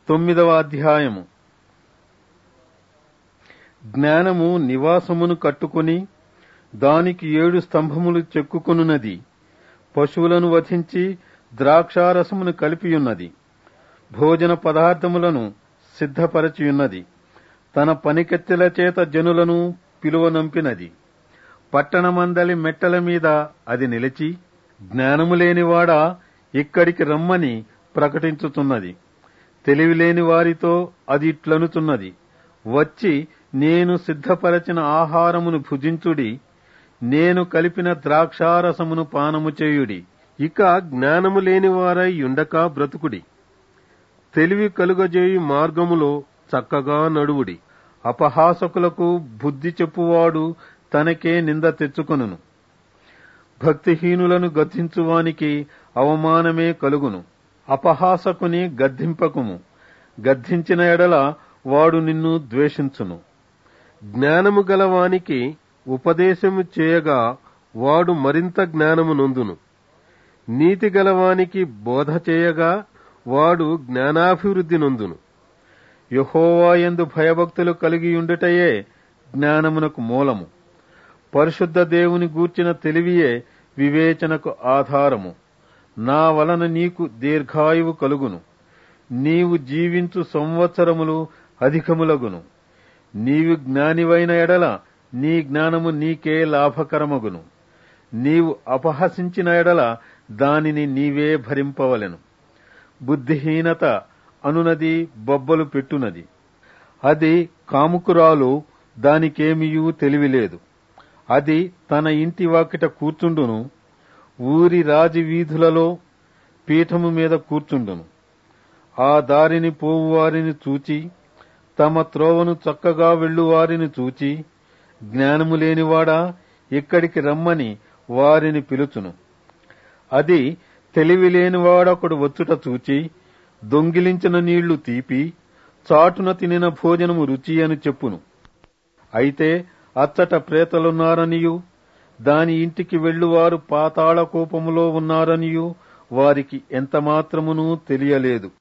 తొమ్మిదవ అధ్యాయము జ్ఞానము నివాసమును కట్టుకుని దానికి ఏడు స్తంభములు చెక్కుకొనున్నది పశువులను వధించి ద్రాక్షారసమును కలిపియున్నది భోజన పదార్థములను సిద్ధపరచియున్నది తన పనికెత్తెల చేత జనులను పిలువనంపినది పట్టణమందలి మెట్టల మీద అది నిలిచి జ్ఞానము లేనివాడా ఇక్కడికి రమ్మని ప్రకటించుతున్నది తెలివిలేని వారితో అది ఇట్లనుతున్నది వచ్చి నేను సిద్ధపరచిన ఆహారమును భుజించుడి నేను కలిపిన ద్రాక్షారసమును పానము చేయుడి ఇక జ్ఞానము లేని వారై యుండక బ్రతుకుడి తెలివి కలుగజేయు మార్గములో చక్కగా నడువుడి అపహాసకులకు బుద్ధి చెప్పువాడు తనకే నింద తెచ్చుకొనును భక్తిహీనులను గద్దించువానికి అవమానమే కలుగును అపహాసకుని గద్దింపకుము గద్దించిన ఎడల వాడు నిన్ను ద్వేషించును జ్ఞానము గలవానికి ఉపదేశము చేయగా వాడు మరింత జ్ఞానము నొందును నీతి గలవానికి బోధ చేయగా వాడు జ్ఞానాభివృద్ధి నొందును యహోవాయందు భయభక్తులు కలిగియుండుటయే జ్ఞానమునకు మూలము పరిశుద్ధ దేవుని గూర్చిన తెలివియే వివేచనకు ఆధారము నా వలన నీకు దీర్ఘాయువు కలుగును నీవు జీవించు సంవత్సరములు అధికములగును నీవు జ్ఞానివైన ఎడల నీ జ్ఞానము నీకే లాభకరమగును నీవు అపహసించిన ఎడల దానిని నీవే భరింపవలెను బుద్ధిహీనత అనునది బొబ్బలు పెట్టునది అది కాముకురాలు దానికేమియూ తెలివిలేదు అది తన ఇంటి వాకిట కూర్చుండును ఊరి రాజి వీధులలో పీఠము మీద కూర్చుండును ఆ దారిని పోవువారిని చూచి తమ త్రోవను చక్కగా వెళ్ళువారిని చూచి జ్ఞానము లేనివాడా ఇక్కడికి రమ్మని వారిని పిలుచును అది తెలివి లేనివాడొకడు వచ్చుట చూచి దొంగిలించిన నీళ్లు తీపి చాటున తినిన భోజనము రుచి అని చెప్పును అయితే అచ్చట ప్రేతలున్నారనియు దాని ఇంటికి వెళ్ళువారు పాతాళ కోపములో ఉన్నారనియు వారికి ఎంతమాత్రమునూ తెలియలేదు